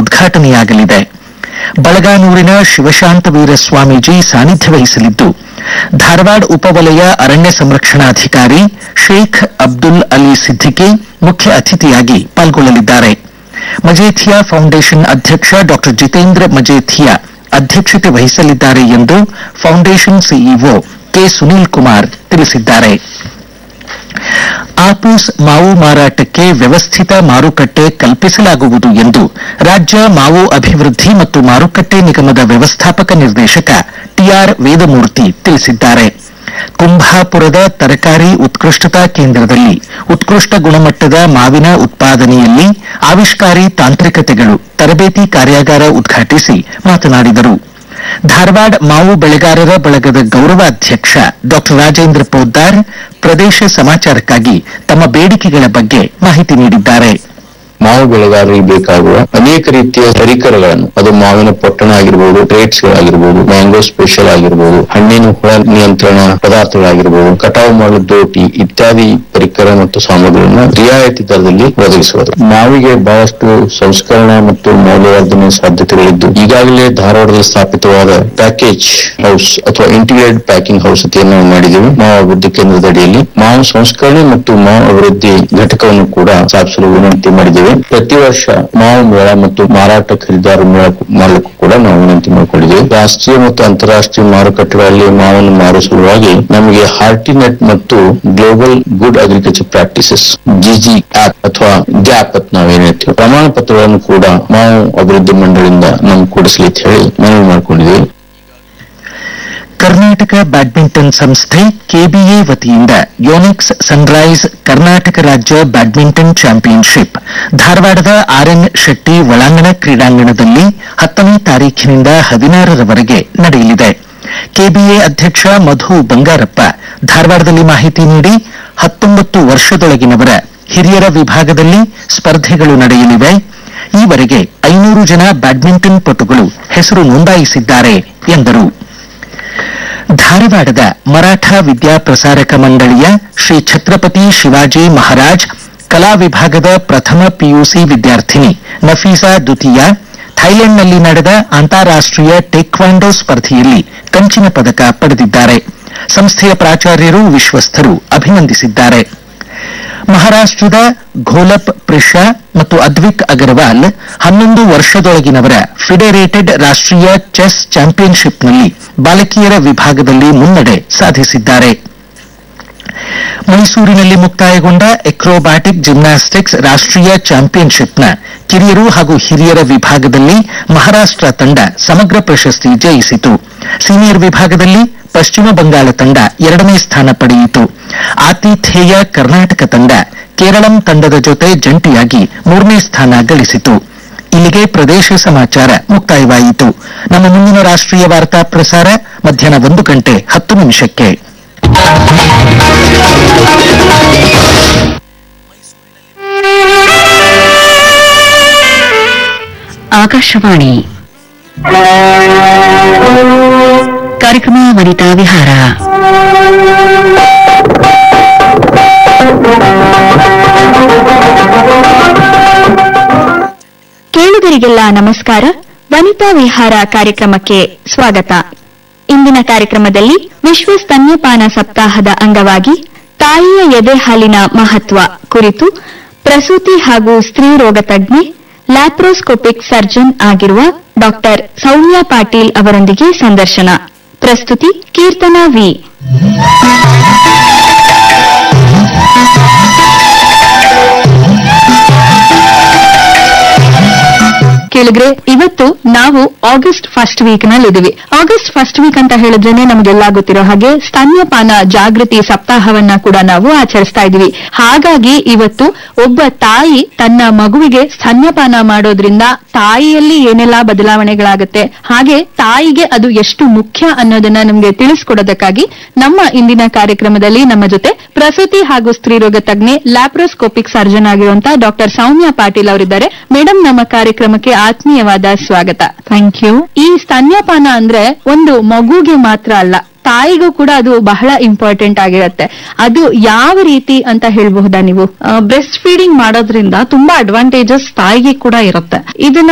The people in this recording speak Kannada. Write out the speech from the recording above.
ಉದ್ಘಾಟನೆಯಾಗಲಿದೆ ಬಳಗಾನೂರಿನ ಶಿವಶಾಂತವೀರ ಸ್ವಾಮೀಜಿ ಸಾನ್ನಿಧ್ಯ ವಹಿಸಲಿದ್ದು ಧಾರವಾಡ ಉಪವಲಯ ಅರಣ್ಯ ಸಂರಕ್ಷಣಾಧಿಕಾರಿ ಶೇಖ್ ಅಬ್ದುಲ್ ಅಲಿ ಸಿದ್ದಿಕಿ ಮುಖ್ಯ ಅತಿಥಿಯಾಗಿ ಪಾಲ್ಗೊಳ್ಳಲಿದ್ದಾರೆ ಮಜೇಥಿಯಾ ಫೌಂಡೇಶನ್ ಅಧ್ಯಕ್ಷ ಡಾ ಜಿತೇಂದ್ರ ಮಜೇಥಿಯಾ ಅಧ್ಯಕ್ಷತೆ ವಹಿಸಲಿದ್ದಾರೆ ಎಂದು foundation CEO K Sunil Kumar ತಿಳಿಸಿದ್ದಾರೆ ಆಪೂಸ್ ಮಾವು ಮಾರಾಟಕ್ಕೆ ವ್ಯವಸ್ಥಿತ ಮಾರುಕಟ್ಟೆ ಕಲ್ಪಿಸಲಾಗುವುದು ಎಂದು ರಾಜ್ಯ ಮಾವು ಅಭಿವೃದ್ಧಿ ಮತ್ತು ಮಾರುಕಟ್ಟೆ ನಿಗಮದ ವ್ಯವಸ್ಥಾಪಕ ನಿರ್ದೇಶಕ ಟಿಆರ್ ವೇದಮೂರ್ತಿ ತಿಳಿಸಿದ್ದಾರೆ ಕುಂಭಾಪುರದ ತರಕಾರಿ ಉತ್ಕೃಷ್ಟತಾ ಕೇಂದ್ರದಲ್ಲಿ ಉತ್ಕೃಷ್ಟ ಗುಣಮಟ್ಟದ ಮಾವಿನ ಉತ್ಪಾದನೆಯಲ್ಲಿ ಆವಿಷ್ಕಾರಿ ತಾಂತ್ರಿಕತೆಗಳು ತರಬೇತಿ ಕಾರ್ಯಾಗಾರ ಉದ್ಘಾಟಿಸಿ ಮಾತನಾಡಿದರು ಧಾರವಾಡ ಮಾವು ಬೆಳೆಗಾರರ ಬಳಗದ ಗೌರವಾಧ್ಯಕ್ಷ ಡಾ ರಾಜೇಂದ್ರ ಪೋದ್ದಾರ್ ಪ್ರದೇಶ ಸಮಾಚಾರಕ್ಕಾಗಿ ತಮ್ಮ ಬೇಡಿಕೆಗಳ ಬಗ್ಗೆ ಮಾಹಿತಿ ನೀಡಿದ್ದಾರೆ ಮಾವು ಬೆಳೆಗಾರರಿಗೆ ಬೇಕಾಗುವ ಅನೇಕ ರೀತಿಯ ಪರಿಕರಗಳನ್ನು ಅದು ಮಾವಿನ ಪೊಟ್ಟಣ ಆಗಿರ್ಬೋದು ಟ್ರೇಟ್ಸ್ ಗಳಾಗಿರ್ಬೋದು ಮ್ಯಾಂಗೋ ಸ್ಪೆಷಲ್ ಆಗಿರ್ಬೋದು ಹಣ್ಣಿನ ಹುಳ ನಿಯಂತ್ರಣ ಪದಾರ್ಥಗಳಾಗಿರ್ಬೋದು ಕಟಾವು ಮಾಡಲು ದೋಟಿ ಇತ್ಯಾದಿ ಪರಿಕರ ಮತ್ತು ಸಾಮಗ್ರಿಗಳನ್ನು ರಿಯಾಯಿತಿ ದರದಲ್ಲಿ ಒದಗಿಸುವುದು ಮಾವಿಗೆ ಬಹಳಷ್ಟು ಸಂಸ್ಕರಣ ಮತ್ತು ಮೌಲ್ಯವರ್ಧನೆ ಸಾಧ್ಯತೆಗಳಿದ್ದು ಈಗಾಗಲೇ ಧಾರವಾಡದಲ್ಲಿ ಸ್ಥಾಪಿತವಾದ ಪ್ಯಾಕೇಜ್ ಹೌಸ್ ಅಥವಾ ಇಂಟಿಗ್ರೇಟೆಡ್ ಪ್ಯಾಕಿಂಗ್ ಹೌಸ್ ಅತಿಯನ್ನು ನಾವು ಮಾಡಿದೆವು ಮಾವು ಅಭಿವೃದ್ಧಿ ಕೇಂದ್ರದ ಅಡಿಯಲ್ಲಿ ಮಾವು ಸಂಸ್ಕರಣೆ ಮತ್ತು ಮಾವು ಅಭಿವೃದ್ಧಿ ಘಟಕವನ್ನು ಕೂಡ ಸ್ಥಾಪಿಸಲು ವಿನಂತಿ ಮಾಡಿದ್ದೇವೆ ಪ್ರತಿ ವರ್ಷ ಮಾವು ಮೇಳ ಮತ್ತು ಮಾರಾಟ ಖರೀದಾರ ಮೇಳ ಮಾಡಲಿಕ್ಕೂ ಕೂಡ ನಾವು ವಿನಂತಿ ಮಾಡಿಕೊಂಡಿದ್ದೇವೆ ರಾಷ್ಟ್ರೀಯ ಮತ್ತು ಅಂತಾರಾಷ್ಟ್ರೀಯ ಮಾರುಕಟ್ಟೆಗಳಲ್ಲಿ ಮಾವನ್ನು ಮಾರುವ ಸಲುವಾಗಿ ನಮಗೆ ಹಾರ್ಟಿನೆಟ್ ಮತ್ತು global good agriculture practices GG AP ಅಥವಾ ಗ್ಯಾಪ್ ಅಂತ ನಾವೇನ್ ಹೇಳ್ತೀವಿ ಪ್ರಮಾಣ ಪತ್ರಗಳನ್ನು ಕೂಡ ಮಾವು ಅಭಿವೃದ್ಧಿ ಮಂಡಳಿಯಿಂದ ನಮ್ಗೆ ಕೊಡಿಸಲಿ ಅಂತ ಹೇಳಿ ಮನವಿ ಮಾಡಿಕೊಂಡಿದ್ದೇವೆ ಕರ್ನಾಟಕ ಬ್ಯಾಡ್ಮಿಂಟನ್ ಸಂಸ್ಥೆ ಕೆಬಿಎ ವತಿಯಿಂದ ಯೋನಿಕ್ಸ್ ಸನ್ರೈಸ್ ಕರ್ನಾಟಕ ರಾಜ್ಯ ಬ್ಯಾಡ್ಮಿಂಟನ್ ಚಾಂಪಿಯನ್ಶಿಪ್ ಧಾರವಾಡದ ಆರ್ಎನ್ ಶೆಟ್ಟಿ ಒಳಾಂಗಣ ಕ್ರೀಡಾಂಗಣದಲ್ಲಿ ಹತ್ತನೇ ತಾರೀಖಿನಿಂದ ಹದಿನಾರರವರೆಗೆ ನಡೆಯಲಿದೆ ಕೆಬಿಎ ಅಧ್ಯಕ್ಷ ಮಧು ಬಂಗಾರಪ್ಪ ಧಾರವಾಡದಲ್ಲಿ ಮಾಹಿತಿ ನೀಡಿ ಹತ್ತೊಂಬತ್ತು ವರ್ಷದೊಳಗಿನವರ ಹಿರಿಯರ ವಿಭಾಗದಲ್ಲಿ ಸ್ಪರ್ಧೆಗಳು ನಡೆಯಲಿವೆ ಈವರೆಗೆ ಐನೂರು ಜನ ಬ್ಯಾಡ್ಮಿಂಟನ್ ಪಟುಗಳು ಹೆಸರು ನೋಂದಾಯಿಸಿದ್ದಾರೆ ಎಂದರು ಧಾರವಾಡದ ಮರಾಠ ವಿದ್ಯಾಪ್ರಸಾರಕ ಮಂಡಳಿಯ ಶ್ರೀ ಛತ್ರಪತಿ ಶಿವಾಜಿ ಮಹಾರಾಜ್ ಕಲಾ ವಿಭಾಗದ ಪ್ರಥಮ ಪಿಯುಸಿ ವಿದ್ಯಾರ್ಥಿನಿ ನಫೀಸಾ ದುತಿಯಾ ಥೈಲೆಂಡ್ನಲ್ಲಿ ನಡೆದ ಅಂತಾರಾಷ್ಟೀಯ ಟೇಕ್ವಾಂಡೋ ಸ್ಪರ್ಧೆಯಲ್ಲಿ ಕಂಚಿನ ಪದಕ ಪಡೆದಿದ್ದಾರೆ ಸಂಸ್ಥೆಯ ಪ್ರಾಚಾರ್ಯರು ವಿಶ್ವಸ್ಥರು ಅಭಿನಂದಿಸಿದ್ದಾರೆ ಮಹಾರಾಷ್ಟದ ಘೋಲಪ್ ಪ್ರಿಷಾ ಮತ್ತು ಅದ್ವಿಕ್ ಅಗರ್ವಾಲ್ ಹನ್ನೊಂದು ವರ್ಷದೊಳಗಿನವರ ಫಿಡೆರೇಟೆಡ್ ರಾಷ್ಟೀಯ ಚೆಸ್ ಚಾಂಪಿಯನ್ಶಿಪ್ನಲ್ಲಿ ಬಾಲಕಿಯರ ವಿಭಾಗದಲ್ಲಿ ಮುನ್ನಡೆ ಸಾಧಿಸಿದ್ದಾರೆ ಮೈಸೂರಿನಲ್ಲಿ ಮುಕ್ತಾಯಗೊಂಡ ಎಕ್ರೋಬ್ಯಾಟಿಕ್ ಜಿಮ್ನಾಸ್ಟಿಕ್ಸ್ ರಾಷ್ಟೀಯ ಚಾಂಪಿಯನ್ಶಿಪ್ನ ಕಿರಿಯರು ಹಾಗೂ ಹಿರಿಯರ ವಿಭಾಗದಲ್ಲಿ ಮಹಾರಾಷ್ಟ ತಂಡ ಸಮಗ್ರ ಪ್ರಶಸ್ತಿ ಜಯಿಸಿತು ಸೀನಿಯರ್ ವಿಭಾಗದಲ್ಲಿ ಪಶ್ಚಿಮ ಬಂಗಾಳ ತಂಡ ಎರಡನೇ ಸ್ಥಾನ ಪಡೆಯಿತು ಆತಿಥೇಯ ಕರ್ನಾಟಕ ತಂಡ ಕೇರಳಂ ತಂಡದ ಜೊತೆ ಜಂಟಿಯಾಗಿ ಮೂರನೇ ಸ್ಥಾನ ಗಳಿಸಿತು ಇಲ್ಲಿಗೆ ಪ್ರದೇಶ ಸಮಾಚಾರ ಮುಕ್ತಾಯವಾಯಿತು ನಮ್ಮ ಮುಂದಿನ ರಾಷ್ಟೀಯ ವಾರ್ತಾ ಪ್ರಸಾರ ಮಧ್ಯಾಹ್ನ ಒಂದು ಗಂಟೆ ಹತ್ತು ನಿಮಿಷಕ್ಕೆ ಆಕಾಶವಾಣಿ ಕಾರ್ಯಕ್ರಮ ವನಿತಾ ವಿಹಾರ ಕೇಳುಗರಿಗೆಲ್ಲ ನಮಸ್ಕಾರ ವನಿತಾ ವಿಹಾರ ಕಾರ್ಯಕ್ರಮಕ್ಕೆ ಸ್ವಾಗತ ಇಂದಿನ ಕಾರ್ಯಕ್ರಮದಲ್ಲಿ ವಿಶ್ವ ಸ್ತನ್ಯಪಾನ ಸಪ್ತಾಹದ ಅಂಗವಾಗಿ ತಾಯಿಯ ಎದೆ ಹಾಲಿನ ಮಹತ್ವ ಕುರಿತು ಪ್ರಸೂತಿ ಹಾಗೂ ಸ್ತ್ರೀ ರೋಗ ತಜ್ಞೆ ಲ್ಯಾಪ್ರೋಸ್ಕೋಪಿಕ್ ಸರ್ಜನ್ ಆಗಿರುವ ಡಾಕ್ಟರ್ ಸೌಮ್ಯ ಪಾಟೀಲ್ ಅವರೊಂದಿಗೆ ಸಂದರ್ಶನ ಪ್ರಸ್ತುತಿ ಕೀರ್ತನಾ ವಿ ಕೇಳಿದ್ರೆ ಇವತ್ತು ನಾವು ಆಗಸ್ಟ್ ಫಸ್ಟ್ ವೀಕ್ ನಲ್ಲಿ ಇದೀವಿ ಆಗಸ್ಟ್ ಫಸ್ಟ್ ವೀಕ್ ಅಂತ ಹೇಳಿದ್ರೇನೆ ನಮಗೆಲ್ಲ ಗೊತ್ತಿರೋ ಹಾಗೆ ಸ್ತನ್ಯಪಾನ ಜಾಗೃತಿ ಸಪ್ತಾಹವನ್ನ ಕೂಡ ನಾವು ಆಚರಿಸ್ತಾ ಇದೀವಿ ಹಾಗಾಗಿ ಇವತ್ತು ಒಬ್ಬ ತಾಯಿ ತನ್ನ ಮಗುವಿಗೆ ಸ್ತನ್ಯಪಾನ ಮಾಡೋದ್ರಿಂದ ತಾಯಿಯಲ್ಲಿ ಏನೆಲ್ಲಾ ಬದಲಾವಣೆಗಳಾಗುತ್ತೆ ಹಾಗೆ ತಾಯಿಗೆ ಅದು ಎಷ್ಟು ಮುಖ್ಯ ಅನ್ನೋದನ್ನ ನಮಗೆ ತಿಳಿಸ್ಕೊಡೋದಕ್ಕಾಗಿ ನಮ್ಮ ಇಂದಿನ ಕಾರ್ಯಕ್ರಮದಲ್ಲಿ ನಮ್ಮ ಜೊತೆ ಪ್ರಸೂತಿ ಹಾಗೂ ಸ್ತ್ರೀರೋಗ ತಜ್ಞೆ ಲ್ಯಾಪ್ರೋಸ್ಕೋಪಿಕ್ ಸರ್ಜನ್ ಆಗಿರುವಂತಹ ಡಾಕ್ಟರ್ ಸೌಮ್ಯ ಪಾಟೀಲ್ ಅವರಿದ್ದಾರೆ ಮೇಡಮ್ ನಮ್ಮ ಕಾರ್ಯಕ್ರಮಕ್ಕೆ ಆತ್ಮೀಯವಾದ ಸ್ವಾಗತ ಥ್ಯಾಂಕ್ ಯು ಈ ಸ್ತನ್ಯಪಾನ ಅಂದ್ರೆ ಒಂದು ಮಗುಗೆ ಮಾತ್ರ ಅಲ್ಲ ತಾಯಿಗೂ ಕೂಡ ಅದು ಬಹಳ ಇಂಪಾರ್ಟೆಂಟ್ ಆಗಿರುತ್ತೆ ಅದು ಯಾವ ರೀತಿ ಅಂತ ಹೇಳ್ಬಹುದಾ ನೀವು ಬ್ರೆಸ್ಟ್ ಫೀಡಿಂಗ್ ಮಾಡೋದ್ರಿಂದ ತುಂಬಾ ಅಡ್ವಾಂಟೇಜಸ್ ತಾಯಿಗೆ ಕೂಡ ಇರುತ್ತೆ ಇದನ್ನ